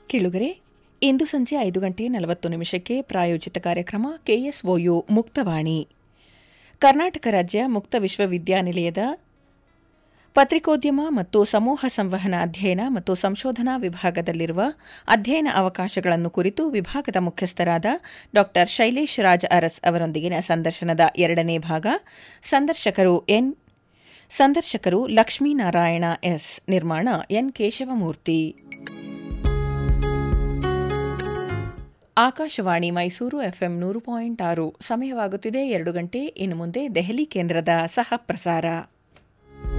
ಕೇಳುಗರೆ ಇಂದು ಸಂಜೆ ಐದು ಗಂಟೆ ನಲವತ್ತು ನಿಮಿಷಕ್ಕೆ ಪ್ರಾಯೋಜಿತ ಕಾರ್ಯಕ್ರಮ ಕೆಎಸ್ಒಯು ಮುಕ್ತವಾಣಿ ಕರ್ನಾಟಕ ರಾಜ್ಯ ಮುಕ್ತ ವಿಶ್ವವಿದ್ಯಾನಿಲಯದ ಪತ್ರಿಕೋದ್ಯಮ ಮತ್ತು ಸಮೂಹ ಸಂವಹನ ಅಧ್ಯಯನ ಮತ್ತು ಸಂಶೋಧನಾ ವಿಭಾಗದಲ್ಲಿರುವ ಅಧ್ಯಯನ ಅವಕಾಶಗಳನ್ನು ಕುರಿತು ವಿಭಾಗದ ಮುಖ್ಯಸ್ಥರಾದ ಡಾ ಶೈಲೇಶ್ ರಾಜ್ ಅರಸ್ ಅವರೊಂದಿಗಿನ ಸಂದರ್ಶನದ ಎರಡನೇ ಭಾಗ ಸಂದರ್ಶಕರು ಎನ್ ಸಂದರ್ಶಕರು ಲಕ್ಷ್ಮೀನಾರಾಯಣ ಎಸ್ ನಿರ್ಮಾಣ ಎನ್ ಕೇಶವಮೂರ್ತಿ ಆಕಾಶವಾಣಿ ಮೈಸೂರು ಎಫ್ಎಂ ನೂರು ಪಾಯಿಂಟ್ ಆರು ಸಮಯವಾಗುತ್ತಿದೆ ಎರಡು ಗಂಟೆ ಇನ್ನು ಮುಂದೆ ದೆಹಲಿ ಕೇಂದ್ರದ ಸಹ ಪ್ರಸಾರ